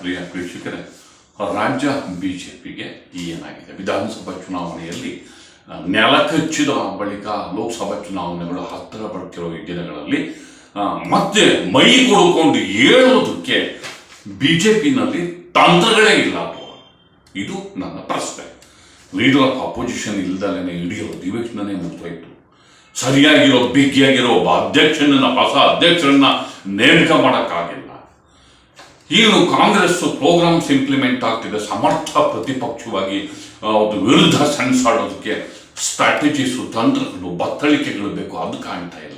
ಪ್ರಿಯ ವೀಕ್ಷಕರೇ ರಾಜ್ಯ ಬಿಜೆಪಿಗೆ ಏನಾಗಿದೆ ವಿಧಾನಸಭಾ ಚುನಾವಣೆಯಲ್ಲಿ ಆ, ನೆಲಕಚ್ಚಿದ ಬಳಿಕ ಲೋಕಸಭಾ ಚುನಾವಣೆಗಳು ಹತ್ತಿರ ಬರ್ತಿರೋ ಈ ದಿನಗಳಲ್ಲಿ ಆ, ಮತ್ತೆ ಮೈ ಕೊಡ್ಕೊಂಡು ಏಳೋದಕ್ಕೆ ಬಿಜೆಪಿನಲ್ಲಿ ತಂತ್ರಗಳೇ ಇಲ್ಲ ಅಥವಾ ಇದು ನನ್ನ ಪ್ರಶ್ನೆ ಲೀಡರ್ ಆಫ್ ಅಪೋಸಿಷನ್ ಇಲ್ದಲೇ ಇಡೀ ಅಧಿವೇಶನನೇ ಮುಗಿದೋಯ್ತು ಸರಿಯಾಗಿರೋ ಬಿಗಿಯಾಗಿರೋ ಒಬ್ಬ ಅಧ್ಯಕ್ಷನನ್ನ ಹೊಸ ಅಧ್ಯಕ್ಷರನ್ನ ನೇಮಕ ಮಾಡೋಕ್ಕಾಗಿಲ್ಲ ಏನು ಕಾಂಗ್ರೆಸ್ ಪ್ರೋಗ್ರಾಮ್ಸ್ ಇಂಪ್ಲಿಮೆಂಟ್ ಆಗ್ತಿದೆ ಸಮರ್ಥ ಪ್ರತಿಪಕ್ಷವಾಗಿ ಆ, ಅದು ವಿರುದ್ಧ ಸೆಣಸಾಡೋದಕ್ಕೆ ಸ್ಟ್ರಾಟಜೀಸು ತಂತ್ರಗಳು ಬತ್ತಳಿಕೆಗಳು ಬೇಕು ಅದು ಕಾಣ್ತಾ ಇಲ್ಲ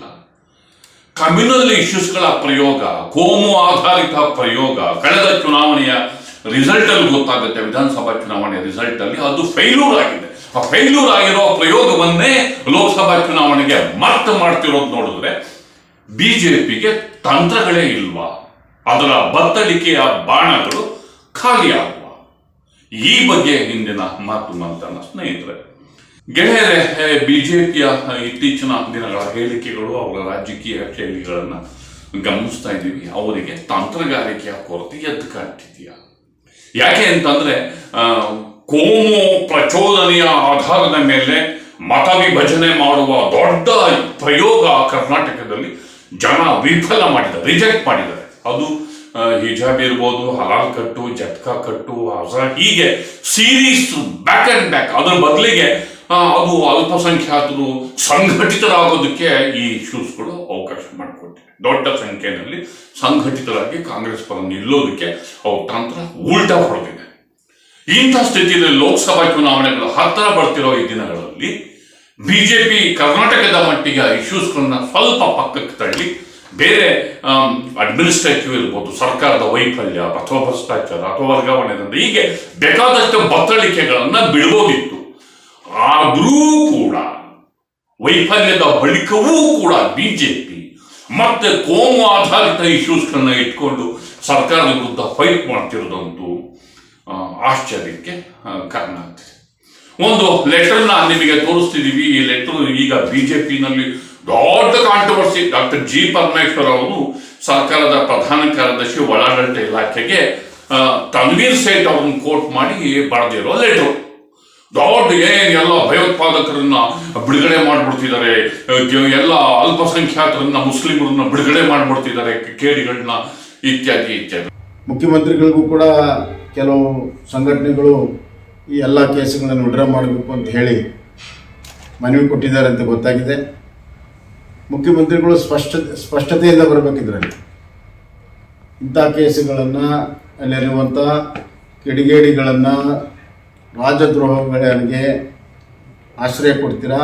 ಕಮ್ಯುನಲ್ ಇಶ್ಯೂಸ್ಗಳ ಪ್ರಯೋಗ ಕೋಮು ಆಧಾರಿತ ಪ್ರಯೋಗ ಕಳೆದ ಚುನಾವಣೆಯ ರಿಸಲ್ಟ್ ಅಲ್ಲಿ ಗೊತ್ತಾಗುತ್ತೆ ವಿಧಾನಸಭಾ ಚುನಾವಣೆ ರಿಸಲ್ಟ್ ಅಲ್ಲಿ ಅದು ಫೇಲ್ಯೂರ್ ಆಗಿದೆ ಆ ಫೇಲ್ಯೂರ್ ಆಗಿರೋ ಪ್ರಯೋಗವನ್ನೇ ಲೋಕಸಭಾ ಚುನಾವಣೆಗೆ ಮತ್ತೆ ಮಾಡ್ತಿರೋದು ನೋಡಿದ್ರೆ ಬಿಜೆಪಿಗೆ ತಂತ್ರಗಳೇ ಇಲ್ವಾ ಅದರ ಬತ್ತಳಿಕೆಯ ಬಾಣಗಳು ಖಾಲಿಯಾಗುವ ಈ ಬಗ್ಗೆ ಹಿಂದಿನ ಮಾತು ಮಂತನ ಸ್ನೇಹಿತರೆ ಗೆಳೆಯರೆ ಬಿಜೆಪಿಯ ಇತ್ತೀಚಿನ ದಿನಗಳ ಹೇಳಿಕೆಗಳು ಅವರ ರಾಜಕೀಯ ಶೈಲಿಗಳನ್ನು ಗಮನಿಸ್ತಾ ಇದ್ದೀವಿ ಅವರಿಗೆ ತಂತ್ರಗಾರಿಕೆಯ ಕೊರತೆ ಎದ್ದು ಕಾಣ್ತಿದೆಯಾ ಯಾಕೆ ಅಂತಂದ್ರೆ ಆ, ಕೋಮು ಪ್ರಚೋದನೆಯ ಆಧಾರದ ಮೇಲೆ ಮತ ವಿಭಜನೆ ಮಾಡುವ ದೊಡ್ಡ ಪ್ರಯೋಗ ಕರ್ನಾಟಕದಲ್ಲಿ ಜನ ವಿಫಲ ಮಾಡಿದ್ದಾರೆ ರಿಜೆಕ್ಟ್ ಮಾಡಿದ್ದಾರೆ ಅದು ಆ, ಹಿಜಾಬ್ ಇರ್ಬೋದು ಹಲಾಲ್ ಕಟ್ಟು ಜಟ್ಕಾ ಕಟ್ಟು ಹಸ ಹೀಗೆ ಸೀರೀಸ್ ಬ್ಯಾಕ್ ಅಂಡ್ ಬ್ಯಾಕ್ ಅದ್ರ ಬದಲಿಗೆ ಅದು ಅಲ್ಪಸಂಖ್ಯಾತರು ಸಂಘಟಿತರಾಗೋದಕ್ಕೆ ಈ ಇಶ್ಯೂಸ್ಗಳು ಅವಕಾಶ ಮಾಡಿಕೊಟ್ಟಿವೆ ದೊಡ್ಡ ಸಂಖ್ಯೆಯಲ್ಲಿ ಸಂಘಟಿತರಾಗಿ ಕಾಂಗ್ರೆಸ್ ಪರ ನಿಲ್ಲೋದಕ್ಕೆ ಅವ್ರ ತಂತ್ರ ಉಲ್ಟಾ ಹೊಡೆದಿದೆ ಇಂಥ ಸ್ಥಿತಿಯಲ್ಲಿ ಲೋಕಸಭಾ ಚುನಾವಣೆಗಳು ಹತ್ತಿರ ಬರ್ತಿರೋ ಈ ದಿನಗಳಲ್ಲಿ ಬಿಜೆಪಿ ಕರ್ನಾಟಕದ ಮಟ್ಟಿಗೆ ಇಶ್ಯೂಸ್ಗಳನ್ನ ಸ್ವಲ್ಪ ಪಕ್ಕಕ್ಕೆ ತಳ್ಳಿ ಬೇರೆ ಅಡ್ಮಿನಿಸ್ಟ್ರೇಟಿವ್ ಇರ್ಬೋದು ಸರ್ಕಾರದ ವೈಫಲ್ಯ ಅಥವಾ ಭ್ರಷ್ಟಾಚಾರ ಅಥವಾ ವರ್ಗಾವಣೆದಿಂದ ಹೀಗೆ ಬೇಕಾದಷ್ಟು ಬತ್ತಳಿಕೆಗಳನ್ನ ಬಿಡ್ಬೋದಿತ್ತು ಆದರೂ ಕೂಡ ವೈಫಲ್ಯದ ಬಳಿಕವೂ ಕೂಡ ಬಿಜೆಪಿ ಮತ್ತೆ ಕೋಮು ಆಧಾರಿತ ಇಶ್ಯೂಸ್ಗಳನ್ನ ಇಟ್ಕೊಂಡು ಸರ್ಕಾರದ ವಿರುದ್ಧ ಫೈಟ್ ಮಾಡ್ತಿರೋದಂತೂ ಆ, ಆಶ್ಚರ್ಯಕ್ಕೆ ಆ, ಕಾರಣ ಆಗ್ತಿದೆ ಒಂದು ಲೆಟರ್ನ ನಿಮಗೆ ತೋರಿಸ್ತಿದೀವಿ ಈ ಲೆಟರ್ ಈಗ ಬಿಜೆಪಿನಲ್ಲಿ ದೊಡ್ಡ ಕಾಂಟ್ರವರ್ಸಿ ಡಾಕ್ಟರ್ ಜಿ ಪರಮೇಶ್ವರ್ ಅವರು ಸರ್ಕಾರದ ಪ್ರಧಾನ ಕಾರ್ಯದರ್ಶಿ ಒಳಾಡಳಿತ ಇಲಾಖೆಗೆ ಆ, ತನ್ವೀರ್ ಸೇಠ್ ಅವ್ರನ್ನ ಕೋಟ್ ಮಾಡಿ ಬರೆದಿರೋ ಲೆಟರ್ ದೊಡ್ಡ ಏನ್ ಎಲ್ಲ ಭಯೋತ್ಪಾದಕರನ್ನ ಬಿಡುಗಡೆ ಮಾಡ್ಬಿಡ್ತಿದ್ದಾರೆ ಅಹ್ ಎಲ್ಲ ಅಲ್ಪಸಂಖ್ಯಾತರನ್ನ ಮುಸ್ಲಿಮರನ್ನ ಬಿಡುಗಡೆ ಮಾಡ್ಬಿಡ್ತಿದ್ದಾರೆ ಕೇಡಿಗಳನ್ನ ಇತ್ಯಾದಿ ಇತ್ಯಾದಿ ಮುಖ್ಯಮಂತ್ರಿಗಳಿಗೂ ಕೂಡ ಕೆಲವು ಸಂಘಟನೆಗಳು ಈ ಎಲ್ಲ ಕೇಸುಗಳನ್ನು ವಿಡ್ರಾ ಮಾಡಬೇಕು ಅಂತ ಹೇಳಿ ಮನವಿ ಕೊಟ್ಟಿದ್ದಾರೆ ಅಂತ ಗೊತ್ತಾಗಿದೆ ಮುಖ್ಯಮಂತ್ರಿಗಳು ಸ್ಪಷ್ಟ ಸ್ಪಷ್ಟತೆಯಿಂದ ಬರಬೇಕಿದ್ರಲ್ಲಿ ಇಂಥ ಕೇಸುಗಳನ್ನು ಅಲ್ಲಿರುವಂಥ ಕಿಡಿಗೇಡಿಗಳನ್ನು ರಾಜದ್ರೋಹಗಳಿಗೆ ಆಶ್ರಯ ಕೊಡ್ತೀರಾ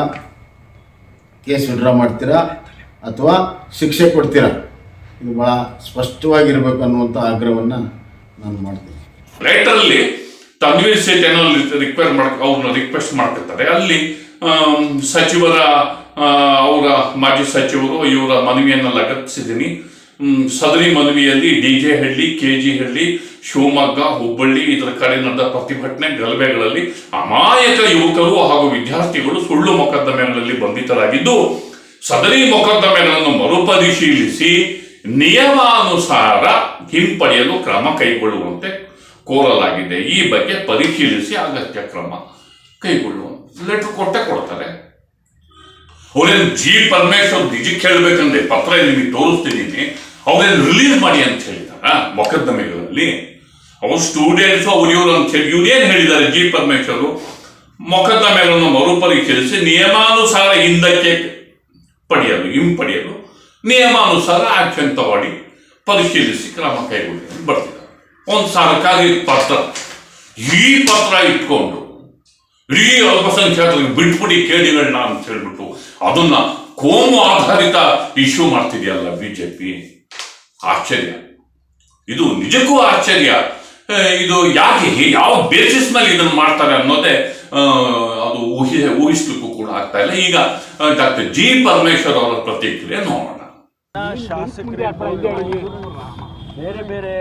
ಕೇಸ್ ವಿಡ್ರಾ ಮಾಡ್ತೀರಾ ಅಥವಾ ಶಿಕ್ಷೆ ಕೊಡ್ತೀರಾ ಇದು ಭಾಳ ಸ್ಪಷ್ಟವಾಗಿರ್ಬೇಕು ಅನ್ನುವಂಥ ಆಗ್ರಹವನ್ನು ನಾನು ಮಾಡ್ತೀನಿ ಲೆಟರ್ ಅಲ್ಲಿ ತನ್ವೀರ್ ಸೇಠ್ ಏನೋ ರಿಕ್ವೈರ್ ಮಾಡ್ ಅವ್ರನ್ನ ರಿಕ್ವೆಸ್ಟ್ ಮಾಡ್ತಿರ್ತಾರೆ ಅಲ್ಲಿ ಆಮ್, ಸಚಿವರ ಆ, ಅವರ ಮಾಜಿ ಸಚಿವರು ಇವರ ಮನವಿಯನ್ನ ಲಗತ್ತಿಸಿದ್ದೀನಿ ಹ್ಮ್, ಸದರಿ ಮನವಿಯಲ್ಲಿ D J Halli K G Halli Shivamogga Hubballi ಇದರ ಕಡೆ ನಡೆದ ಪ್ರತಿಭಟನೆ ಗಲಭೆಗಳಲ್ಲಿ ಅಮಾಯಕ ಯುವಕರು ಹಾಗೂ ವಿದ್ಯಾರ್ಥಿಗಳು ಸುಳ್ಳು ಮೊಕದ್ದಮೆಗಳಲ್ಲಿ ಬಂಧಿತರಾಗಿದ್ದು ಸದರಿ ಮೊಕದ್ದಮೆಗಳನ್ನು ಮರುಪರಿಶೀಲಿಸಿ ನಿಯಮಾನುಸಾರ ಹಿಂಪಡೆಯಲು ಕ್ರಮ ಕೈಗೊಳ್ಳುವಂತೆ ಕೋರಲಾಗಿದೆ ಈ ಬಗ್ಗೆ ಪರಿಶೀಲಿಸಿ ಅಗತ್ಯ ಕ್ರಮ ಕೈಗೊಳ್ಳುವಂತೆ ಲೆಟರ್ ಕೊಟ್ಟೆ ಕೊಡ್ತಾರೆ ಅವ್ರೇನು ಜಿ ಪರಮೇಶ್ವರ್ ನಿಜಕ್ಕೆ ಹೇಳ್ಬೇಕಂದ್ರೆ ಪತ್ರ ನಿಮಗೆ ತೋರಿಸ್ತಿದ್ದೀನಿ ಅವ್ರೇನು ರಿಲೀಸ್ ಮಾಡಿ ಅಂತ ಹೇಳಿದಾರ ಮೊಕದ್ದಮೆಗಳಲ್ಲಿ ಅವ್ರ ಸ್ಟೂಡೆಂಟ್ಸ್ ಅವ್ರು ಇವ್ರು ಅಂತ ಹೇಳಿ ಇವ್ರು ಏನ್ ಹೇಳಿದ್ದಾರೆ ಜಿ ಪರಮೇಶ್ವರು ಮೊಕದ್ದಮೆಗಳನ್ನು ಮರುಪರಿಶೀಲಿಸಿ ನಿಯಮಾನುಸಾರ ಹಿಂದಕ್ಕೆ ಪಡೆಯಲು ಹಿಂಪಡೆಯಲು ನಿಯಮಾನುಸಾರ ಆಕ್ಷನ್ ತಗೊಳ್ಳಿ ಪರಿಶೀಲಿಸಿ ಕ್ರಮ ಕೈಗೊಳ್ಳಿ ಅಂತ ಬರ್ತಿದ್ದಾರೆ ಒಂದು ಸರ್ಕಾರಿ ಪತ್ರ ಈ ಪತ್ರ ಇಟ್ಕೊಂಡು ಇಡೀ ಅಲ್ಪಸಂಖ್ಯಾತರಿಗೆ ಬಿಟ್ಬಿಡಿ ಕೇಳಿಗಳನ್ನ ಅಂತ ಹೇಳ್ಬಿಟ್ಟು ಅದನ್ನ ಕೋಮು ಆಧಾರಿತ ಇಶ್ಯೂ ಮಾಡ್ತಿದೆಯಲ್ಲ ಬಿಜೆಪಿ ಆಶ್ಚರ್ಯ ಇದು ನಿಜಕ್ಕೂ ಆಶ್ಚರ್ಯ ಆ, ಇದು ಯಾಕೆ ಹೇ- ಯಾವ ಬೇಸಿಸ್ ಮೇಲೆ ಇದನ್ನು ಮಾಡ್ತಾರೆ ಅನ್ನೋದೇ ಆ, ಅದು ಊಹಿ ಊಹಿಸ್ಲಿಕ್ಕೂ ಕೂಡ ಆಗ್ತಾ ಇಲ್ಲ ಈಗ ಡಾಕ್ಟರ್ ಜಿ ಪರಮೇಶ್ವರ್ ಅವರ ಪ್ರತಿಕ್ರಿಯೆ ನೋಡೋಣ ಶಾಸಕರಿರ್ಬೋದು ಬೇರೆ ಬೇರೆ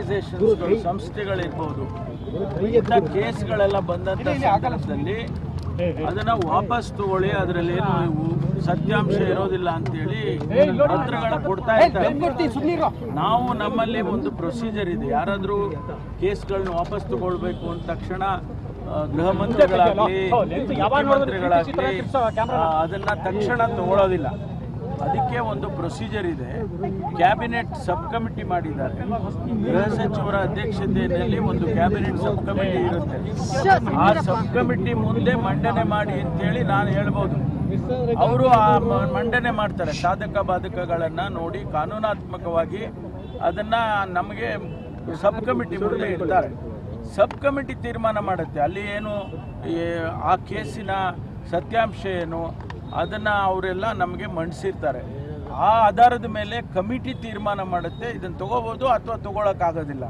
ಆರ್ಗನೈಸೇಷನ್ಸ್ಗಳು ಸಂಸ್ಥೆಗಳಿರ್ಬೋದು ಇಂಥ ಕೇಸ್ಗಳೆಲ್ಲ ಬಂದಂಥ ಸಂದರ್ಭದಲ್ಲಿ ಅದನ್ನ ವಾಪಸ್ ತಗೊಳ್ಳಿ ಅದರಲ್ಲಿ ಏನು ಇವು ಸತ್ಯಾಂಶ ಇರೋದಿಲ್ಲ ಅಂತೇಳಿ ಪತ್ರಗಳ ಕೊಡ್ತಾ ಇರ್ತಾರೆ ನಾವು ನಮ್ಮಲ್ಲಿ ಒಂದು ಪ್ರೊಸೀಜರ್ ಇದೆ ಯಾರಾದರೂ ಕೇಸ್ಗಳನ್ನ ವಾಪಸ್ ತಗೊಳ್ಬೇಕು ಅಂದ ತಕ್ಷಣ ಆ, ಗೃಹ ಮಂತ್ರಿಗಳಾಗಲಿ ಮುಖ್ಯಮಂತ್ರಿಗಳಾಗಲಿ ಆ, ಅದನ್ನ ತಕ್ಷಣ ತಗೊಳ್ಳೋದಿಲ್ಲ ಅದಕ್ಕೆ ಒಂದು ಪ್ರೊಸೀಜರ್ ಇದೆ ಕ್ಯಾಬಿನೆಟ್ ಸಬ್ ಕಮಿಟಿ ಮಾಡಿದ್ದಾರೆ ಗೃಹ ಸಚಿವರ ಅಧ್ಯಕ್ಷತೆಯಲ್ಲಿ ಒಂದು ಕ್ಯಾಬಿನೆಟ್ ಸಬ್ ಕಮಿಟಿ ಇರುತ್ತೆ ಆ ಸಬ್ ಕಮಿಟಿ ಮುಂದೆ ಮಂಡನೆ ಮಾಡಿ ಅಂತೇಳಿ ನಾನು ಹೇಳ್ಬೋದು ಅವರು ಆ ಮ- ಮಂಡನೆ ಮಾಡ್ತಾರೆ ಸಾಧಕ ಬಾಧಕಗಳನ್ನ ನೋಡಿ ಕಾನೂನಾತ್ಮಕವಾಗಿ ಅದನ್ನ ನಮಗೆ ಸಬ್ ಕಮಿಟಿ ಮುಂದೆ ಇಡ್ತಾರೆ ಸಬ್ ಕಮಿಟಿ ತೀರ್ಮಾನ ಮಾಡುತ್ತೆ ಅಲ್ಲಿ ಏನು ಈ ಆ ಕೇಸಿನ ಸತ್ಯಾಂಶ ಏನು ಅದನ್ನ ಅವರೆಲ್ಲ ನಮಗೆ ಮಂಡಿಸಿರ್ತಾರೆ ಆ ಆಧಾರದ ಮೇಲೆ ಕಮಿಟಿ ತೀರ್ಮಾನ ಮಾಡುತ್ತೆ ಇದನ್ನು ತಗೋಬೋದು ಅಥವಾ ತಗೊಳಕ್ಕಾಗೋದಿಲ್ಲ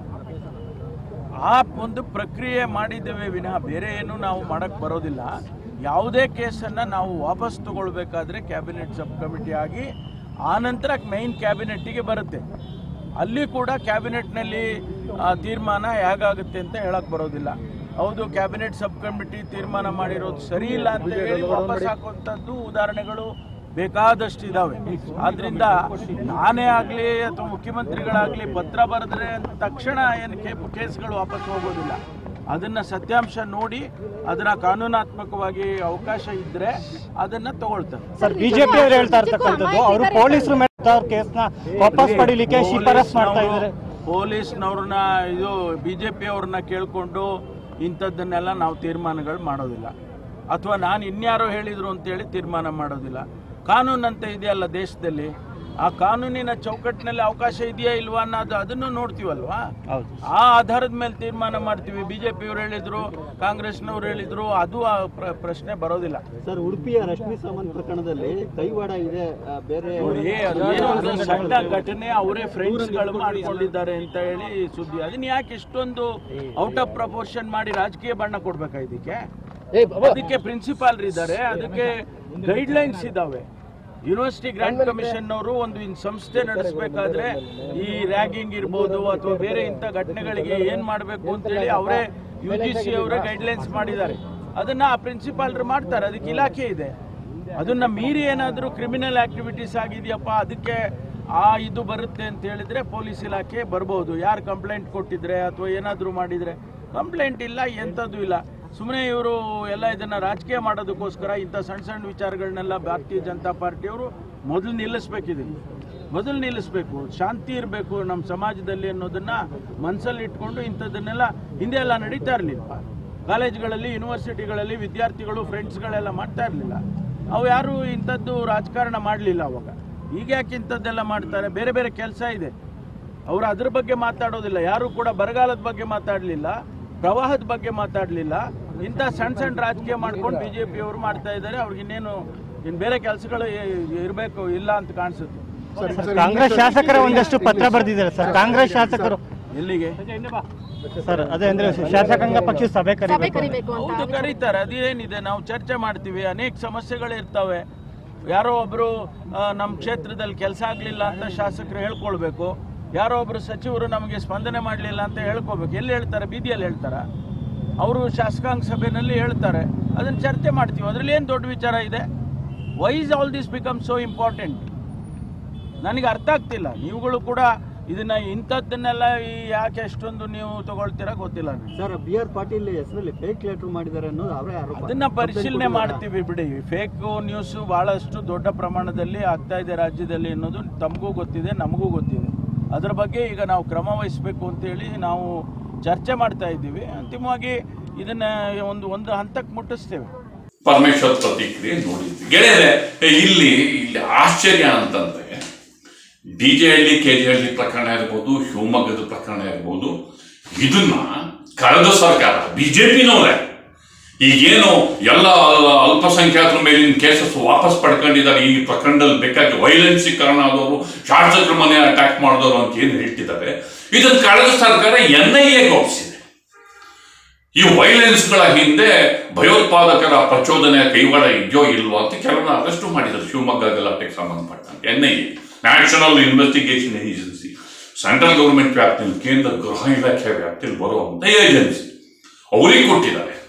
ಆ ಒಂದು ಪ್ರಕ್ರಿಯೆ ಮಾಡಿದ್ದೇವೆ ವಿನಃ ಬೇರೆ ಏನು ನಾವು ಮಾಡಕ್ ಬರೋದಿಲ್ಲ ಯಾವುದೇ ಕೇಸನ್ನು ನಾವು ವಾಪಸ್ ತಗೊಳ್ಬೇಕಾದ್ರೆ ಕ್ಯಾಬಿನೆಟ್ ಸಬ್ ಕಮಿಟಿ ಆಗಿ ಆನಂತರ ಮೈನ್ ಕ್ಯಾಬಿನೆಟ್ಟಿಗೆ ಬರುತ್ತೆ ಅಲ್ಲಿ ಕೂಡ ಕ್ಯಾಬಿನೆಟ್ನಲ್ಲಿ ಆ, ತೀರ್ಮಾನ ಹೇಗಾಗುತ್ತೆ ಅಂತ ಹೇಳಕ್ ಬರೋದಿಲ್ಲ ಹೌದು ಕ್ಯಾಬಿನೆಟ್ ಸಬ್ ಕಮಿಟಿ ತೀರ್ಮಾನ ಮಾಡಿರೋದು ಸರಿ ಇಲ್ಲ ಅಂತ ಹೇಳಿ ವಾಪಸ್ ಹಾಕುವಂಥದ್ದು ಉದಾಹರಣೆಗಳು ಬೇಕಾದಷ್ಟು ಇದಾವೆ ಆದ್ರಿಂದ ನಾನೇ ಆಗಲಿ ಅಥವಾ ಮುಖ್ಯಮಂತ್ರಿಗಳಾಗಲಿ ಪತ್ರ ಬರೆದ್ರೆ ಅಂದ ತಕ್ಷಣ ಏನು ಕೇಸ್ಗಳು ವಾಪಸ್ ಹೋಗೋದಿಲ್ಲ ಅದನ್ನ ಸತ್ಯಾಂಶ ನೋಡಿ ಅದರ ಕಾನೂನಾತ್ಮಕವಾಗಿ ಅವಕಾಶ ಇದ್ರೆ ಅದನ್ನ ತಗೊಳ್ತಾರೆ ಸರ್ ಬಿಜೆಪಿ ಅವರು ಹೇಳ್ತಾ ಇರ್ತಕ್ಕಂಥದ್ದು ಅವರು ಪೊಲೀಸರು ಮೇಲೆ ಅವ್ರ ಕೇಸ್ನ ವಾಪಸ್ ಪಡಿಲಿಕ್ಕೆ ಶಿಫಾರಸ್ ಮಾಡ್ತಾ ಇದ್ದಾರೆ ಪೊಲೀಸ್ನವ್ರನ್ನ ಇದು ಬಿಜೆಪಿ ಅವ್ರನ್ನ ಕೇಳ್ಕೊಂಡು ಇಂಥದ್ದನ್ನೆಲ್ಲ ನಾವು ತೀರ್ಮಾನಗಳು ಮಾಡೋದಿಲ್ಲ ಅಥವಾ ನಾನು ಇನ್ಯಾರೋ ಹೇಳಿದ್ರು ಅಂತೇಳಿ ತೀರ್ಮಾನ ಮಾಡೋದಿಲ್ಲ ಕಾನೂನು ಅಂತ ಇದೆಯಲ್ಲ ದೇಶದಲ್ಲಿ ಆ ಕಾನೂನಿನ ಚೌಕಟ್ಟಿನಲ್ಲಿ ಅವಕಾಶ ಇದೆಯಾ ಇಲ್ವಾ ಅನ್ನೋದು ಅದನ್ನು ನೋಡ್ತೀವಲ್ವಾ ಹೌದು ಆ ಆಧಾರದ ಮೇಲೆ ತೀರ್ಮಾನ ಮಾಡ್ತೀವಿ ಬಿಜೆಪಿಯವ್ರು ಹೇಳಿದ್ರು ಕಾಂಗ್ರೆಸ್ನವ್ರು ಹೇಳಿದ್ರು ಅದು ಆ ಪ್ರ- ಪ್ರಶ್ನೆ ಬರೋದಿಲ್ಲ ಸರ್ ಉಡುಪಿಯ ರಶ್ಮಿ ಸಾವಂತ್ ಪ್ರಕರಣದಲ್ಲಿ ಕೈವಾಡ ಇದೆ ಆ, ಬೇರೆ ನೋಡಿ ಅದು ಏನೋ ಒಂದು ಸಣ್ಣ ಘಟನೆ ಅವರೇ ಫ್ರೆಂಡ್ಸ್ಗಳು ಮಾಡಿಕೊಂಡಿದ್ದಾರೆ ಅಂತ ಹೇಳಿ ಸುದ್ದಿ ಅದನ್ನ ಯಾಕೆ ಇಷ್ಟೊಂದು ಔಟ್ ಆಫ್ ಪ್ರಪೋರ್ಷನ್ ಮಾಡಿ ರಾಜಕೀಯ ಬಣ್ಣ ಕೊಡ್ಬೇಕಾ ಇದಕ್ಕೆ ಅದಕ್ಕೆ ಪ್ರಿನ್ಸಿಪಾಲ್ ಇದ್ದಾರೆ ಅದಕ್ಕೆ ಗೈಡ್ಲೈನ್ಸ್ ಇದಾವೆ ಯೂನಿವರ್ಸಿಟಿ ಗ್ರಾಂಟ್ ಕಮಿಷನ್ ಅವರು ಒಂದು ಇನ್ ಸಂಸ್ಥೆ ನಡೆಸಬೇಕಾದ್ರೆ ಈ ರ್ಯಾಗಿಂಗ್ ಇರ್ಬೋದು ಅಥವಾ ಬೇರೆ ಇಂಥ ಘಟನೆಗಳಿಗೆ ಏನ್ ಮಾಡಬೇಕು ಅಂತೇಳಿ ಅವರೇ ಯು ಜಿ ಸಿ ಅವರೇ ಗೈಡ್ಲೈನ್ಸ್ ಮಾಡಿದ್ದಾರೆ ಅದನ್ನ ಆ ಪ್ರಿನ್ಸಿಪಾಲ್ರು ಮಾಡ್ತಾರೆ ಅದಕ್ಕೆ ಇಲಾಖೆ ಇದೆ ಅದನ್ನ ಮೀರಿ ಏನಾದರೂ ಕ್ರಿಮಿನಲ್ ಆಕ್ಟಿವಿಟೀಸ್ ಆಗಿದೆಯಪ್ಪ ಅದಕ್ಕೆ ಆ ಇದು ಬರುತ್ತೆ ಅಂತ ಹೇಳಿದ್ರೆ ಪೊಲೀಸ್ ಇಲಾಖೆ ಬರ್ಬೋದು ಯಾರು ಕಂಪ್ಲೇಂಟ್ ಕೊಟ್ಟಿದ್ರೆ ಅಥವಾ ಏನಾದರೂ ಮಾಡಿದ್ರೆ ಕಂಪ್ಲೇಂಟ್ ಇಲ್ಲ ಎಂಥದ್ದು ಇಲ್ಲ ಸುಮ್ಮನೆ ಇವರು ಎಲ್ಲ ಇದನ್ನ ರಾಜಕೀಯ ಮಾಡೋದಕ್ಕೋಸ್ಕರ ಇಂಥ ಸಣ್ಣ ಸಣ್ಣ ವಿಚಾರಗಳನ್ನೆಲ್ಲ ಭಾರತೀಯ ಜನತಾ ಪಾರ್ಟಿಯವರು ಮೊದಲು ನಿಲ್ಲಿಸ್ಬೇಕಿದೆ ಮೊದಲು ನಿಲ್ಲಿಸ್ಬೇಕು ಶಾಂತಿ ಇರಬೇಕು ನಮ್ಮ ಸಮಾಜದಲ್ಲಿ ಅನ್ನೋದನ್ನ ಮನಸ್ಸಲ್ಲಿ ಇಟ್ಕೊಂಡು ಇಂಥದ್ದನ್ನೆಲ್ಲ ಹಿಂದೆ ಎಲ್ಲ ನಡೀತಾ ಇರಲಿಲ್ಲ ಕಾಲೇಜ್ಗಳಲ್ಲಿ ಯೂನಿವರ್ಸಿಟಿಗಳಲ್ಲಿ ವಿದ್ಯಾರ್ಥಿಗಳು ಫ್ರೆಂಡ್ಸ್ಗಳೆಲ್ಲ ಮಾಡ್ತಾ ಇರಲಿಲ್ಲ ಅವು ಯಾರು ಇಂಥದ್ದು ರಾಜಕಾರಣ ಮಾಡಲಿಲ್ಲ ಅವಾಗ ಈಗ ಯಾಕೆ ಇಂಥದ್ದೆಲ್ಲ ಮಾಡ್ತಾರೆ ಬೇರೆ ಬೇರೆ ಕೆಲಸ ಇದೆ ಅವರು ಅದ್ರ ಬಗ್ಗೆ ಮಾತಾಡೋದಿಲ್ಲ ಯಾರು ಕೂಡ ಬರಗಾಲದ ಬಗ್ಗೆ ಮಾತಾಡಲಿಲ್ಲ ಪ್ರವಾಹದ ಬಗ್ಗೆ ಮಾತಾಡಲಿಲ್ಲ ಇಂಥ ಸಣ್ಣ ಸಣ್ಣ ರಾಜಕೀಯ ಮಾಡ್ಕೊಂಡು ಬಿ ಜೆ ಪಿಯವರು ಮಾಡ್ತಾ ಇದ್ದಾರೆ ಅವ್ರಿಗೆ ಇನ್ನೇನು ಇನ್ನು ಬೇರೆ ಕೆಲಸಗಳು ಇರಬೇಕು ಇಲ್ಲ ಅಂತ ಕಾಣಿಸುತ್ತೆ ಸರ್, ಕಾಂಗ್ರೆಸ್ ಶಾಸಕರ ಒಂದಷ್ಟು ಪತ್ರ ಬರೆದಿದ್ದಾರೆ ಸರ್ ಕಾಂಗ್ರೆಸ್ ಶಾಸಕರು ಎಲ್ಲಿಗೆ ಸರ್ ಅದೇ ಅಂದ್ರೆ ಶಾಸಕಾಂಗ ಪಕ್ಷ ಸಭೆ ಸಭೆ ಕರಿಬೇಕು ಕರಿಬೇಕು ಅಂತ ಹೌದು ಕರೀತಾರೆ ಅದೇನಿದೆ ನಾವು ಚರ್ಚೆ ಮಾಡ್ತೀವಿ ಅನೇಕ ಸಮಸ್ಯೆಗಳು ಇರ್ತವೆ ಯಾರೋ ಒಬ್ರು ಆ, ನಮ್ಮ ಕ್ಷೇತ್ರದಲ್ಲಿ ಕೆಲಸ ಆಗಲಿಲ್ಲ ಅಂತ ಶಾಸಕರು ಹೇಳ್ಕೊಳ್ಬೇಕು ಯಾರೋ ಒಬ್ರು ಸಚಿವರು ನಮಗೆ ಸ್ಪಂದನೆ ಮಾಡಲಿಲ್ಲ ಅಂತ ಹೇಳ್ಕೋಬೇಕು ಎಲ್ಲಿ ಹೇಳ್ತಾರೆ ಬೀದಿಯಲ್ಲಿ ಹೇಳ್ತಾರ ಅವರು ಶಾಸಕಾಂಗ ಸಭೆಯಲ್ಲಿ ಹೇಳ್ತಾರೆ ಅದನ್ನು ಚರ್ಚೆ ಮಾಡ್ತೀವಿ ಅದರಲ್ಲಿ ಏನು ದೊಡ್ಡ ವಿಚಾರ ಇದೆ why's all this become so important ನನಗೆ ಅರ್ಥ ಆಗ್ತಿಲ್ಲ ನೀವುಗಳು ಕೂಡ ಇದನ್ನ ಇಂಥದ್ದನ್ನೆಲ್ಲ ಈ ಯಾಕೆ ಅಷ್ಟೊಂದು ನೀವು ತಗೊಳ್ತೀರಾ ಗೊತ್ತಿಲ್ಲ ನನಗೆ ಸರ್ ಬಿ ಆರ್ ಪಾಟೀಲ್ ಹೆಸರಲ್ಲಿ ಫೇಕ್ ಲೆಟರ್ ಮಾಡಿದ್ದಾರೆ ಅನ್ನೋದು ಅವರೇ ಆರೋಪ ಅದನ್ನ ಪರಿಶೀಲನೆ ಮಾಡ್ತೀವಿ ಬಿಡಿ ಫೇಕ್ ನ್ಯೂಸ್ ಬಹಳಷ್ಟು ದೊಡ್ಡ ಪ್ರಮಾಣದಲ್ಲಿ ಆಗ್ತಾ ಇದೆ ರಾಜ್ಯದಲ್ಲಿ ಅನ್ನೋದು ತಮಗೂ ಗೊತ್ತಿದೆ ನಮಗೂ ಗೊತ್ತಿದೆ ಅದರ ಬಗ್ಗೆ ಈಗ ನಾವು ಕ್ರಮ ವಹಿಸಬೇಕು ಅಂತೇಳಿ ನಾವು ಚರ್ಚೆ ಮಾಡ್ತಾ ಇದ್ದೀವಿ ಅಂತಿಮವಾಗಿ ಇದನ್ನ ಒಂದು ಒಂದು ಹಂತಕ್ಕೆ ಮುಟ್ಟಿಸ್ತೇವೆ ಪರಮೇಶ್ವರ್ ಪ್ರತಿಕ್ರಿಯೆ ನೋಡಿದ್ವಿ ಗೆಳೆಯರೆ ಇಲ್ಲಿ ಇಲ್ಲಿ ಆಶ್ಚರ್ಯ ಅಂತಂದ್ರೆ D J Halli K J Halli ಪ್ರಕರಣ ಇರ್ಬೋದು ಶಿವಮೊಗ್ಗದ ಪ್ರಕರಣ ಇರ್ಬೋದು ಇದನ್ನ ಕಳೆದ ಸರ್ಕಾರ ಬಿಜೆಪಿನವರೇ ಈಗೇನು ಎಲ್ಲ ಅಲ್ಪಸಂಖ್ಯಾತರ ಮೇಲಿನ ಕೇಸಸ್ ವಾಪಸ್ ಪಡ್ಕೊಂಡಿದ್ದಾರೆ ಈ ಪ್ರಕರಣದಲ್ಲಿ ಬೇಕಾಗಿ ವೈಲೆನ್ಸ್ ಕಾರಣ ಆದವರು ಶಾಸಕರ ಮನೆ ಅಟ್ಯಾಕ್ ಮಾಡಿದವರು ಅಂತ ಏನು ಹೇಳ್ತಿದ್ದಾರೆ ಇದನ್ನು ಕಳೆದ ಸರ್ಕಾರ ಎನ್ ಐ ಎಗೆ ಒಪ್ಪಿಸಿದೆ ಈ ವೈಲೆನ್ಸ್ಗಳ ಹಿಂದೆ ಭಯೋತ್ಪಾದಕರ ಪ್ರಚೋದನೆ ಕೈವಾಡ ಇದೆಯೋ ಇಲ್ವೋ ಅಂತ ಕೆಲವನ್ನ ಅರೆಸ್ಟ್ ಮಾಡಿದ್ದಾರೆ ಶಿವಮೊಗ್ಗ ಗಲಾಟೆಗೆ ಸಂಬಂಧಪಟ್ಟಂತೆ N I A national investigation agency central government ವ್ಯಾಪ್ತಿಯಲ್ಲಿ ಕೇಂದ್ರ ಗೃಹ ಇಲಾಖೆ ವ್ಯಾಪ್ತಿಯಲ್ಲಿ ಬರುವಂತ ಏಜೆನ್ಸಿ ಅವರಿಗೆ ಕೊಟ್ಟಿದ್ದಾರೆ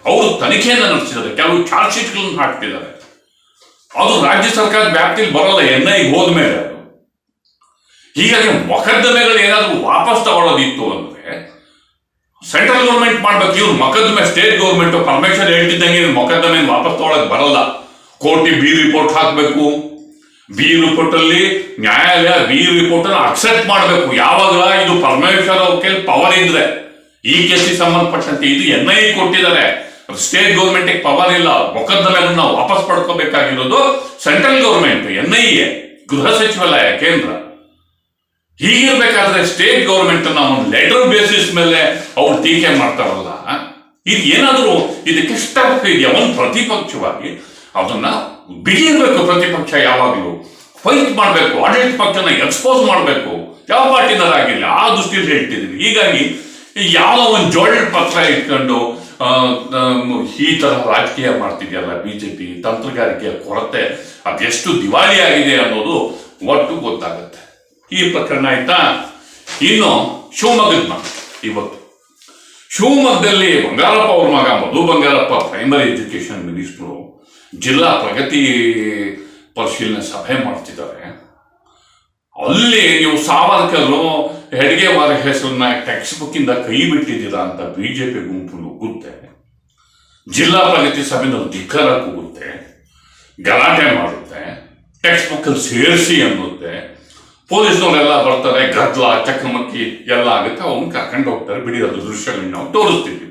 ಅವರು ತನಿಖೆಯನ್ನು ನಡೆಸಿದ್ದಾರೆ ಕೆಲವು ಚಾರ್ಜ್ ಶೀಟ್ಗಳನ್ನು ಹಾಕ್ತಿದ್ದಾರೆ ಅದು ರಾಜ್ಯ ಸರ್ಕಾರದ ವ್ಯಾಪ್ತಿಯಲ್ಲಿ ಬರಲ್ಲ ಎನ್ ಐ ಹೋದ್ಮೇಲೆ ಅದು ಹೀಗಾಗಿ ಮೊಕದ್ದಮೆಗಳು ಏನಾದರೂ ವಾಪಸ್ ತಗೊಳ್ಳೋದಿತ್ತು ಅಂದ್ರೆ ಸೆಂಟ್ರಲ್ ಗೌರ್ಮೆಂಟ್ ಮಾಡ್ಬೇಕು ಇವ್ರು ಮೊಕದ್ದಮೆ ಸ್ಟೇಟ್ ಗೌರ್ಮೆಂಟ್ ಪರಮೇಶ್ವರ್ ಹೇಳ್ತಿದ್ದಂಗೆ ಇವ್ರು ಮೊಕದ್ದಮೆ ವಾಪಸ್ ತಗೊಳಕ್ ಬರಲ್ಲ ಕೋರ್ಟಿಗೆ ಬಿ ರಿಪೋರ್ಟ್ ಹಾಕಬೇಕು ಬಿ ರಿಪೋರ್ಟ್ ಅಲ್ಲಿ ನ್ಯಾಯಾಲಯ ಬಿ ರಿಪೋರ್ಟ್ ಅನ್ನು ಅಕ್ಸೆಪ್ಟ್ ಮಾಡಬೇಕು ಯಾವಾಗ ಇದು ಪರಮೇಶ್ವರ್ ಅವ್ರ ಕೈಲಿ ಪವರ್ ಇದ್ರೆ ಈ ಕೇಸಿಗೆ ಸಂಬಂಧಪಟ್ಟಂತೆ ಇದು ಎನ್ ಐ ಕೊಟ್ಟಿದ್ದಾರೆ ಸ್ಟೇಟ್ ಗೌರ್ಮೆಂಟ್ ಪವರ್ ಇಲ್ಲ ಮೊಕದ್ದಮೆಗಳನ್ನ ವಾಪಸ್ ಪಡ್ಕೋಬೇಕಾಗಿರೋದು central government N I A ಗೃಹ ಸಚಿವಾಲಯ ಕೇಂದ್ರ ಹೀಗಿರ್ಬೇಕಾದ್ರೆ ಸ್ಟೇಟ್ ಗೌರ್ಮೆಂಟ್ ನ ಒಂದು ಲೆಟರ್ ಬೇಸಿಸ್ ಮೇಲೆ ಅವ್ರು ಟೀಕೆ ಮಾಡ್ತಾರಲ್ಲ ಇದು ಏನಾದರೂ ಇದಕ್ಕೆ ಇಷ್ಟ ಇದೆಯಾ ಒಂದು ಪ್ರತಿಪಕ್ಷವಾಗಿ ಅದನ್ನ ಬಿಗಿರ್ಬೇಕು ಪ್ರತಿಪಕ್ಷ ಯಾವಾಗಲೂ ಫೈಟ್ ಮಾಡಬೇಕು ಆಡಳಿತ ಪಕ್ಷನ ಎಕ್ಸ್ಪೋಸ್ ಮಾಡಬೇಕು ಯಾವ ಪಾರ್ಟಿನರಾಗಿಲ್ಲ ಆ ದೃಷ್ಟಿಯಲ್ಲಿ ಹೇಳ್ತಿದ್ದೀನಿ ಹೀಗಾಗಿ ಯಾವ ಒಂದು ಜೋಳ ಪತ್ರ ಇಟ್ಕೊಂಡು ಆ, ನ- ಈ ತರ ರಾಜಕೀಯ ಮಾಡ್ತಿದೆಯಲ್ಲ ಬಿಜೆಪಿ ತಂತ್ರಗಾರಿಕೆಯ ಕೊರತೆ ಅದೆಷ್ಟು ದಿವಾಳಿ ಆಗಿದೆ ಅನ್ನೋದು ಒಟ್ಟು ಗೊತ್ತಾಗುತ್ತೆ ಈ ಪ್ರಕರಣ ಆಯ್ತಾ ಇನ್ನು ಶಿವಮೊಗ್ಗದ ಮಾತು ಇವತ್ತು ಶಿವಮೊಗ್ಗದಲ್ಲಿ ಬಂಗಾರಪ್ಪ ಅವ್ರ ಮಗ Madhu Bangarappa primary education minister ಜಿಲ್ಲಾ ಪ್ರಗತಿ ಪರಿಶೀಲನೆ ಸಭೆ ಮಾಡ್ತಿದ್ದಾರೆ ಅಲ್ಲಿ ನೀವು ಸಾವರ್ಕರು ಹೆಡ್ಗೆವಾರ ಹೆಸರನ್ನ ಟೆಕ್ಸ್ಟ್ ಬುಕ್ ಇಂದ ಕೈ ಬಿಟ್ಟಿದ್ದೀರಾ ಅಂತ ಬಿಜೆಪಿ ಗುಂಪು ನುಗ್ಗುತ್ತೆ ಜಿಲ್ಲಾ ಪ್ರಗತಿ ಸಭೆನಲ್ಲಿ ಧಿಕ್ಕಾರ ಕೂಗುತ್ತೆ ಗಲಾಟೆ ಮಾಡುತ್ತೆ ಟೆಕ್ಸ್ಟ್ ಬುಕ್ ಅಲ್ಲಿ ಸೇರಿಸಿ ಅನ್ನುತ್ತೆ ಪೊಲೀಸ್ನವರೆಲ್ಲ ಬರ್ತಾರೆ ಗದ್ಲ ಚಕಮಕಿ ಎಲ್ಲ ಆಗುತ್ತೆ ಅವ್ನು ಕರ್ಕೊಂಡು ಹೋಗ್ತಾರೆ ಬಿಡಿ ಅದು ದೃಶ್ಯಗಳನ್ನ ನಾವು ತೋರಿಸ್ತೀವಿ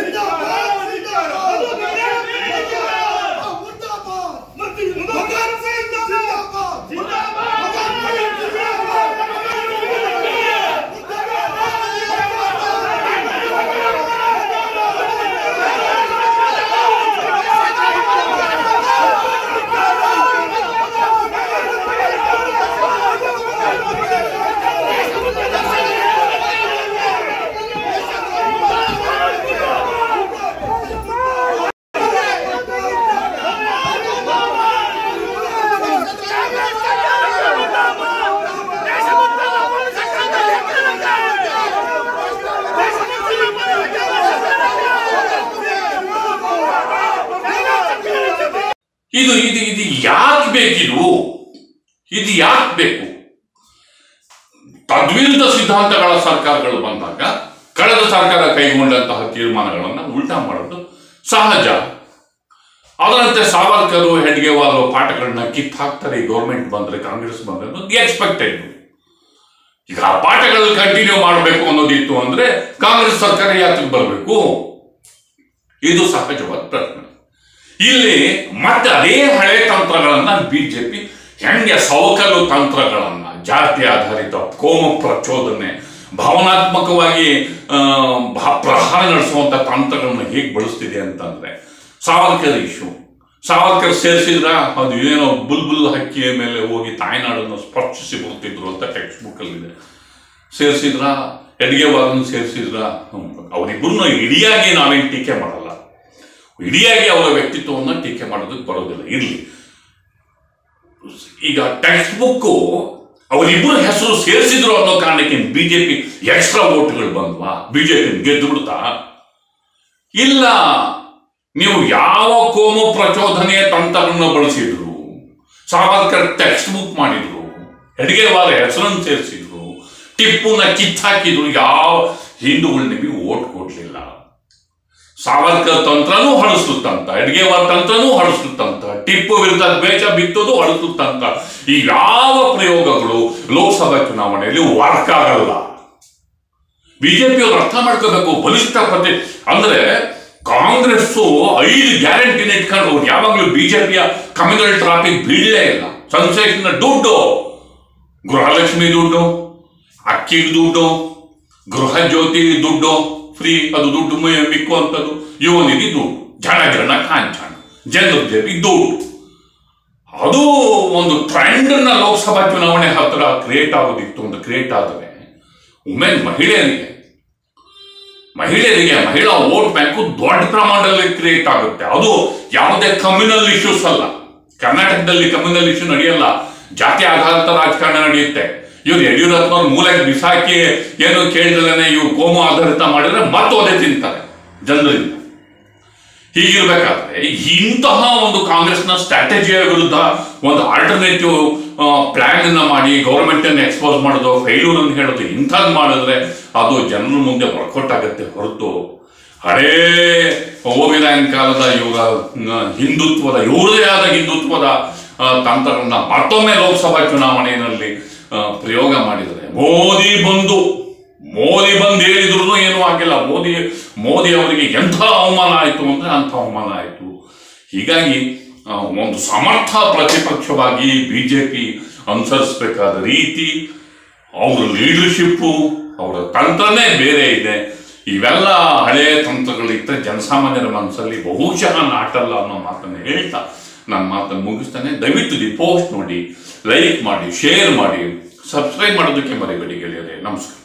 ಇದು ಇದು ಇದು ಯಾಕೆ ಬೇಕಿದು ಇದು ಯಾಕೆ ಬೇಕು ತದ್ವಿರುದ್ಧ ಸಿದ್ಧಾಂತಗಳ ಸರ್ಕಾರಗಳು ಬಂದಾಗ ಕಳೆದ ಸರ್ಕಾರ ಕೈಗೊಂಡಂತಹ ತೀರ್ಮಾನಗಳನ್ನು ಉಲ್ಟಾ ಮಾಡೋದು ಸಹಜ ಅದರಂತೆ ಸಾವರ್ಕರು ಹೆಡ್ಗೆವಾರು ಪಾಠಗಳನ್ನ ಕಿತ್ತು ಹಾಕ್ತಾರೆ ಈ ಗೌರ್ಮೆಂಟ್ ಬಂದ್ರೆ ಕಾಂಗ್ರೆಸ್ ಬಂದ್ರೆ ಅನ್ನೋದು ಎಕ್ಸ್ಪೆಕ್ಟೆಡ್ ಈಗ ಆ ಪಾಠಗಳು ಕಂಟಿನ್ಯೂ ಮಾಡಬೇಕು ಅನ್ನೋದಿತ್ತು ಅಂದ್ರೆ ಕಾಂಗ್ರೆಸ್ ಸರ್ಕಾರ ಯಾತಕ್ಕೆ ಬರಬೇಕು ಇದು ಸಹಜವಾದ ಪ್ರಶ್ನೆ ಇಲ್ಲಿ ಮತ್ತೆ ಅದೇ ಹಳೆ ತಂತ್ರಗಳನ್ನ ಬಿಜೆಪಿ ಹೆಂಗೆ ಸವಕಲು ತಂತ್ರಗಳನ್ನ ಜಾತಿ ಆಧಾರಿತ ಕೋಮ ಪ್ರಚೋದನೆ ಭಾವನಾತ್ಮಕವಾಗಿ ಆ, ಭಾ- ಪ್ರಹಾರ ನಡೆಸುವಂತ ತಂತ್ರಗಳನ್ನ ಹೇಗೆ ಬಳಸ್ತಿದೆ ಅಂತಂದ್ರೆ ಸಾವರ್ಕರ್ ಇಶ್ಯೂ ಸಾವರ್ಕರ್ ಸೇರಿಸಿದ್ರ ಅದು ಏನೋ ಬುಲ್ಬುಲ್ ಹಕ್ಕಿಯ ಮೇಲೆ ಹೋಗಿ ತಾಯ್ನಾಡನ್ನು ಸ್ಪರ್ಶಿಸಿ ಬರ್ತಿದ್ರು ಅಂತ ಟೆಕ್ಸ್ಟ್ ಬುಕ್ ಅಲ್ಲಿ ಇದೆ ಸೇರಿಸಿದ್ರ ಎಡ್ಗೆವಾರನ್ನು ಸೇರಿಸಿದ್ರ ಅವರಿಬ್ಬರನ್ನ ಇಡಿಯಾಗಿ ನಾವೇನು ಟೀಕೆ ಮಾಡಲ್ಲ ಇಡಿಯಾಗಿ ಅವರ ವ್ಯಕ್ತಿತ್ವವನ್ನು ಟೀಕೆ ಮಾಡೋದಕ್ಕೆ ಬರೋದಿಲ್ಲ ಇರಲಿ ಈಗ ಟೆಕ್ಸ್ಟ್ ಬುಕ್ ಅವರಿಬ್ಬರ ಹೆಸರು ಸೇರಿಸಿದ್ರು ಅನ್ನೋ ಕಾರಣಕ್ಕೆ ಬಿಜೆಪಿ ಎಕ್ಸ್ಟ್ರಾ ಓಟ್ಗಳು ಬಂದ್ವಾ ಬಿಜೆಪಿ ಗೆದ್ದು ಬಿಡ್ತಾ ಇಲ್ಲ ನೀವು ಯಾವ ಕೋಮು ಪ್ರಚೋದನೆಯ ತಂತ್ರವನ್ನು ಬಳಸಿದ್ರು ಸಾವರ್ಕರ್ ಟೆಕ್ಸ್ಟ್ ಬುಕ್ ಮಾಡಿದ್ರು ಹೆಡ್ಗೆವಾರ ಹೆಸರನ್ನು ಸೇರಿಸಿದ್ರು ಟಿಪ್ಪುನ ಕಿತ್ತಾಕಿದ್ರು ಯಾವ ಹಿಂದೂಗಳು ನಿಮಗೆ ಓಟ್ ಕೊಡ್ಲಿಲ್ಲ ಸಾವರ್ಕರ್ ತಂತ್ರನೂ ಹೊಳಸುತ್ತಂತ ಅಡ್ಗೆವಾರ ತಂತ್ರನೂ ಹೊಳಸುತ್ತಂತ ಟಿಪ್ಪು ವಿರುದ್ಧ ದ್ವೇಷ ಬಿತ್ತೋದು ಹೊಳಸುತ್ತಂತ ಈ ಯಾವ ಪ್ರಯೋಗಗಳು ಲೋಕಸಭಾ ಚುನಾವಣೆಯಲ್ಲಿ ವರ್ಕ್ ಆಗಲ್ಲ ಬಿಜೆಪಿ ಅವರು ಅರ್ಥ ಮಾಡ್ಕೋಬೇಕು ಬಲಿಷ್ಠ ಪ್ರತಿ ಅಂದ್ರೆ ಕಾಂಗ್ರೆಸ್ ಐದು ಗ್ಯಾರಂಟಿನ ಇಟ್ಕೊಂಡು ಅವ್ರು ಯಾವಾಗಲೂ ಬಿಜೆಪಿಯ ಕಮ್ಯುನಲ್ ಟ್ರಾಫಿಕ್ ಬೀಳಲೇ ಇಲ್ಲ ಸಂಸತ್ತಿನ ದುಡ್ಡು ಗೃಹಲಕ್ಷ್ಮಿ ದುಡ್ಡು ಅಕ್ಕಿಗೆ ದುಡ್ಡು ಗೃಹ ಜ್ಯೋತಿ ದುಡ್ಡು ಫ್ರೀ ಅದು ದುಡ್ಡು ಮಿ- ಮಿಕ್ಕುವಂಥದ್ದು ಇವನಿಗೆ ದುಡ್ಡು ಜನ ಜನ ಕಾಂಚಾಣ ಜನರ ಜೊತೆಗೆ ದುಡ್ಡು ಅದು ಒಂದು ಟ್ರೆಂಡ್ ನ ಲೋಕಸಭಾ ಚುನಾವಣೆ ಹತ್ರ ಕ್ರಿಯೇಟ್ ಆಗೋದಿತ್ತು ಒಂದು ಕ್ರಿಯೇಟ್ ಆದರೆ ವುಮೆನ್ ಮಹಿಳೆಯರಿಗೆ ಮಹಿಳೆಯರಿಗೆ ಮಹಿಳಾ ವೋಟ್ ಬ್ಯಾಂಕು ದೊಡ್ಡ ಪ್ರಮಾಣದಲ್ಲಿ ಕ್ರಿಯೇಟ್ ಆಗುತ್ತೆ ಅದು ಯಾವುದೇ ಕಮ್ಯುನಲ್ ಇಶ್ಯೂಸ್ ಅಲ್ಲ ಕರ್ನಾಟಕದಲ್ಲಿ ಕಮ್ಯುನಲ್ ಇಶ್ಯೂ ನಡೆಯಲ್ಲ ಜಾತಿ ಆಧಾರಿತ ರಾಜಕಾರಣ ನಡೆಯುತ್ತೆ ಇವ್ರು ಯಡಿಯೂರಪ್ಪನವ್ರ ಮೂಲಕ್ಕೆ ಬಿಸಾಕಿ ಏನು ಕೇಳಿದಲೇನೆ ಇವ್ರು ಕೋಮು ಆಧಾರಿತ ಮಾಡಿದ್ರೆ ಮತ್ತೆ ಒದೆ ತಿಂತಾರೆ ಜನರಿಂದ ಹೀಗಿರ್ಬೇಕಾದ್ರೆ ಇಂತಹ ಒಂದು ಕಾಂಗ್ರೆಸ್ನ ಸ್ಟ್ರಾಟಜಿಯ ವಿರುದ್ಧ ಒಂದು ಆಲ್ಟರ್ನೇಟಿವ್ ಪ್ಲಾನ್ ಅನ್ನ ಮಾಡಿ ಗೌರ್ಮೆಂಟ್ ಅನ್ನು ಎಕ್ಸ್ಪೋಸ್ ಮಾಡೋದು ಫೈಲೂರ್ ಅಂತ ಹೇಳೋದು ಇಂಥದ್ದು ಮಾಡಿದ್ರೆ ಅದು ಜನರ ಮುಂದೆ ವರ್ಕೌಟ್ ಆಗುತ್ತೆ ಹೊರತು ಹಳೇ ಓವಿರಾಯನ್ ಕಾಲದ ಇವರ ನ, ಹಿಂದುತ್ವದ ಇವರದೇ ಆದ ಹಿಂದುತ್ವದ ಆ, ತಂತ್ರಗಳನ್ನ ಮತ್ತೊಮ್ಮೆ ಲೋಕಸಭಾ ಚುನಾವಣೆಯಲ್ಲಿ ಆ, ಪ್ರಯೋಗ ಮಾಡಿದರೆ ಮೋದಿ ಬಂದು ಮೋದಿ ಬಂದು ಹೇಳಿದ್ರು ಏನೂ ಆಗಿಲ್ಲ ಮೋದಿ ಮೋದಿ ಅವರಿಗೆ ಎಂಥ ಅವಮಾನ ಆಯಿತು ಅಂದ್ರೆ ಅಂಥ ಅವಮಾನ ಆಯಿತು ಹೀಗಾಗಿ ಆ, ಒಂದು ಸಮರ್ಥ ಪ್ರತಿಪಕ್ಷವಾಗಿ ಬಿಜೆಪಿ ಅನುಸರಿಸಬೇಕಾದ ರೀತಿ ಅವರ ಲೀಡರ್ಶಿಪ್ಪು ಅವರ ತಂತ್ರನೇ ಬೇರೆ ಇದೆ ಇವೆಲ್ಲ ಹಳೆಯ ತಂತ್ರಗಳಿದ್ದರೆ ಜನಸಾಮಾನ್ಯರ ಮನಸ್ಸಲ್ಲಿ ಬಹುಶಃ ನಾಟಲ್ಲ ಅನ್ನೋ ಮಾತನ್ನು ಹೇಳ್ತಾ ನನ್ನ ಮಾತನ್ನು ಮುಗಿಸ್ತಾನೆ ದಯವಿಟ್ಟು ದಿ ಪೋಸ್ಟ್ ನೋಡಿ ಲೈಕ್ ಮಾಡಿ ಶೇರ್ ಮಾಡಿ ಸಬ್ಸ್ಕ್ರೈಬ್ ಮಾಡೋದಕ್ಕೆ ಮರಿಬೇಡಿ ಗೆಳೆಯರೆ ನಮಸ್ಕಾರ